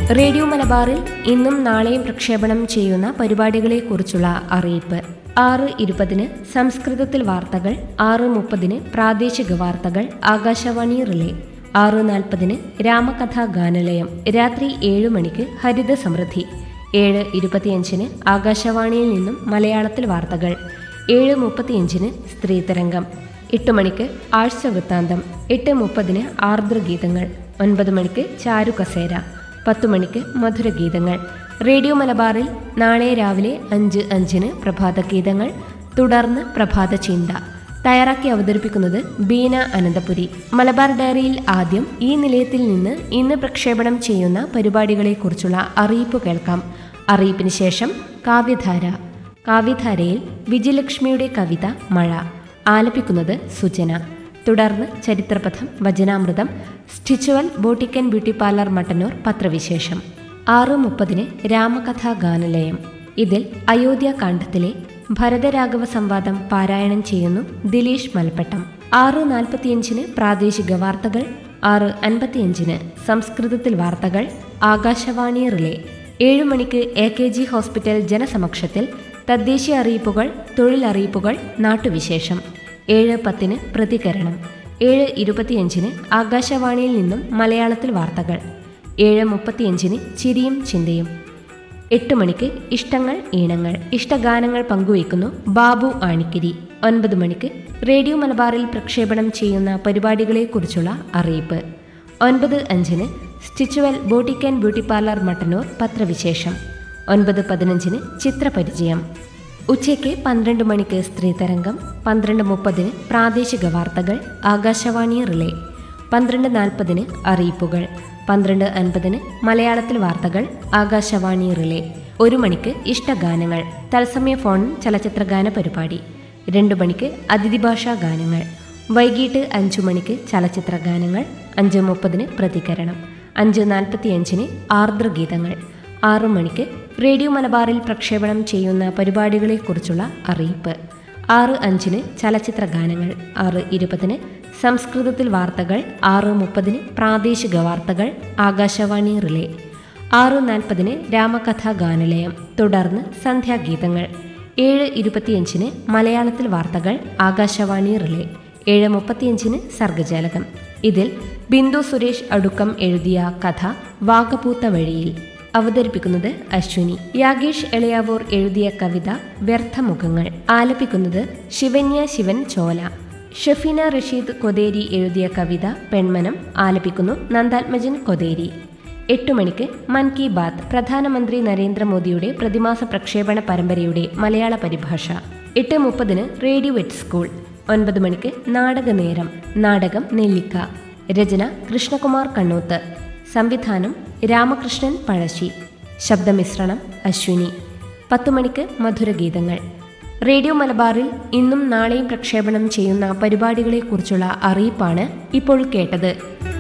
radio മലബാറിൽ ഇന്നും നാളെയും പ്രക്ഷേപണം ചെയ്യുന്ന പരിപാടികളെക്കുറിച്ചുള്ള അറിയിപ്പ് ആറ് ഇരുപതിന് സംസ്കൃതത്തിൽ വാർത്തകൾ ആറ് മുപ്പതിന് പ്രാദേശിക വാർത്തകൾ ആകാശവാണി റിലേ ആറ് നാൽപ്പതിന് രാമകഥാ ഗാനലയം രാത്രി ഏഴ് മണിക്ക് ഹരിത സമൃദ്ധി ഏഴ് ഇരുപത്തിയഞ്ചിന് ആകാശവാണിയിൽ നിന്നും മലയാളത്തിൽ വാർത്തകൾ ഏഴ് മുപ്പത്തിയഞ്ചിന് സ്ത്രീതരംഗം എട്ട് മണിക്ക് ആഴ്ച വൃത്താന്തം എട്ട് മുപ്പതിന് ആർദ്രഗീതങ്ങൾ ഒൻപത് മണിക്ക് ചാരു കസേര പത്തു മണിക്ക് മധുരഗീതങ്ങൾ റേഡിയോ മലബാറിൽ നാളെ രാവിലെ അഞ്ച് അഞ്ചിന് പ്രഭാത ഗീതങ്ങൾ തുടർന്ന് പ്രഭാത ചിന്ത തയ്യാറാക്കി അവതരിപ്പിക്കുന്നത് ബീന അനന്തപുരി മലബാർ ഡയറിയിൽ ആദ്യം ഈ നിലയത്തിൽ നിന്ന് ഇന്ന് പ്രക്ഷേപണം ചെയ്യുന്ന പരിപാടികളെക്കുറിച്ചുള്ള അറിയിപ്പ് കേൾക്കാം അറിയിപ്പിന് ശേഷം കാവ്യധാര കാവ്യധാരയിൽ വിജയലക്ഷ്മിയുടെ കവിത മഴ ആലപിക്കുന്നത് സുജന തുടർന്ന് ചരിത്രപഥം വചനാമൃതം Stitchwell boutique and beauty parlour Mattannur പത്രവിശേഷം ആറ് മുപ്പതിന് രാമകഥാ ഗാനലയം ഇതിൽ അയോധ്യാകാന്ഡത്തിലെ ഭരതരാഘവ സംവാദം പാരായണം ചെയ്യുന്നു ദിലീഷ് മൽപ്പട്ടം ആറ് നാൽപ്പത്തിയഞ്ചിന് പ്രാദേശിക വാർത്തകൾ ആറ് അൻപത്തിയഞ്ചിന് സംസ്കൃതത്തിൽ വാർത്തകൾ ആകാശവാണി റിലേ ഏഴു മണിക്ക് എ കെ ജി ഹോസ്പിറ്റൽ ജനസമക്ഷത്തിൽ തദ്ദേശീയ അറിയിപ്പുകൾ തൊഴിലറിയിപ്പുകൾ നാട്ടുവിശേഷം ഏഴ് പത്തിന് പ്രതികരണം ഏഴ് ഇരുപത്തിയഞ്ചിന് ആകാശവാണിയിൽ നിന്നും മലയാളത്തിൽ വാർത്തകൾ ഏഴ് മുപ്പത്തിയഞ്ചിന് ചിരിയും ചിന്തയും എട്ട് മണിക്ക് ഇഷ്ടങ്ങൾ ഈണങ്ങൾ ഇഷ്ടഗാനങ്ങൾ പങ്കുവയ്ക്കുന്നു ബാബു ആണിക്കിരി ഒൻപത് മണിക്ക് റേഡിയോ മലബാറിൽ പ്രക്ഷേപണം ചെയ്യുന്ന പരിപാടികളെക്കുറിച്ചുള്ള അറിയിപ്പ് ഒൻപത് അഞ്ചിന് Stitchwell boutique and beauty parlour Mattannur പത്രവിശേഷം ഒൻപത് പതിനഞ്ചിന് ചിത്രപരിചയം ഉച്ചയ്ക്ക് പന്ത്രണ്ട് മണിക്ക് സ്ത്രീതരംഗം പന്ത്രണ്ട് മുപ്പതിന് പ്രാദേശിക വാർത്തകൾ ആകാശവാണി റിലേ പന്ത്രണ്ട് നാൽപ്പതിന് അറിയിപ്പുകൾ പന്ത്രണ്ട് അൻപതിന് മലയാളത്തിൽ വാർത്തകൾ ആകാശവാണി റിലേ ഒരു മണിക്ക് ഇഷ്ടഗാനങ്ങൾ തത്സമയ ഫോൺ ചലച്ചിത്രഗാന പരിപാടി രണ്ടു മണിക്ക് അതിഥി ഭാഷാ ഗാനങ്ങൾ വൈകിട്ട് അഞ്ചു മണിക്ക് ചലച്ചിത്ര ഗാനങ്ങൾ അഞ്ച് മുപ്പതിന് പ്രതികരണം അഞ്ച് നാൽപ്പത്തിയഞ്ചിന് ആർദ്രഗീതങ്ങൾ ആറു മണിക്ക് റേഡിയോ മലബാറിൽ പ്രക്ഷേപണം ചെയ്യുന്ന പരിപാടികളെക്കുറിച്ചുള്ള അറിയിപ്പ് ആറ് അഞ്ചിന് ചലച്ചിത്ര ഗാനങ്ങൾ ആറ് ഇരുപതിന് സംസ്കൃതത്തിൽ വാർത്തകൾ ആറ് മുപ്പതിന് പ്രാദേശിക വാർത്തകൾ ആകാശവാണി റിലേ ആറ് നാൽപ്പതിന് രാമകഥാ ഗാനലയം തുടർന്ന് സന്ധ്യാഗീതങ്ങൾ ഏഴ് ഇരുപത്തിയഞ്ചിന് മലയാളത്തിൽ വാർത്തകൾ ആകാശവാണി റിലേ ഏഴ് മുപ്പത്തിയഞ്ചിന് സർഗജാലകം ഇതിൽ ബിന്ദു സുരേഷ് അടുക്കം എഴുതിയ കഥ വാഗപൂത്ത വഴിയിൽ അവതരിപ്പിക്കുന്നത് അശ്വിനി യാഗേഷ് എളയാവൂർ എഴുതിയ കവിത വ്യർത്ഥമുഖങ്ങൾ ആലപിക്കുന്നത് ശിവന്യ ശിവൻ ചോല ഷഫീന റഷീദ് കൊതേരി എഴുതിയ കവിത പെൺമനം ആലപിക്കുന്നു നന്ദാത്മജൻ കൊതേരി എട്ടു മണിക്ക് മൻ കി ബാത്ത് പ്രധാനമന്ത്രി നരേന്ദ്രമോദിയുടെ പ്രതിമാസ പ്രക്ഷേപണ പരമ്പരയുടെ മലയാള പരിഭാഷ എട്ട് മുപ്പതിന് റേഡിയോ എറ്റ് സ്കൂൾ ഒൻപത് മണിക്ക് നാടകനേരം നാടകം നെല്ലിക്ക രചന കൃഷ്ണകുമാർ കണ്ണൂത്ത് സംവിധാനം രാമകൃഷ്ണൻ പഴശ്ശി ശബ്ദമിശ്രണം അശ്വിനി പത്തു മണിക്ക് മധുരഗീതങ്ങൾ റേഡിയോ മലബാറിൽ ഇന്നും നാളെയും പ്രക്ഷേപണം ചെയ്യുന്ന പരിപാടികളെക്കുറിച്ചുള്ള അറിയിപ്പാണ് ഇപ്പോൾ കേട്ടത്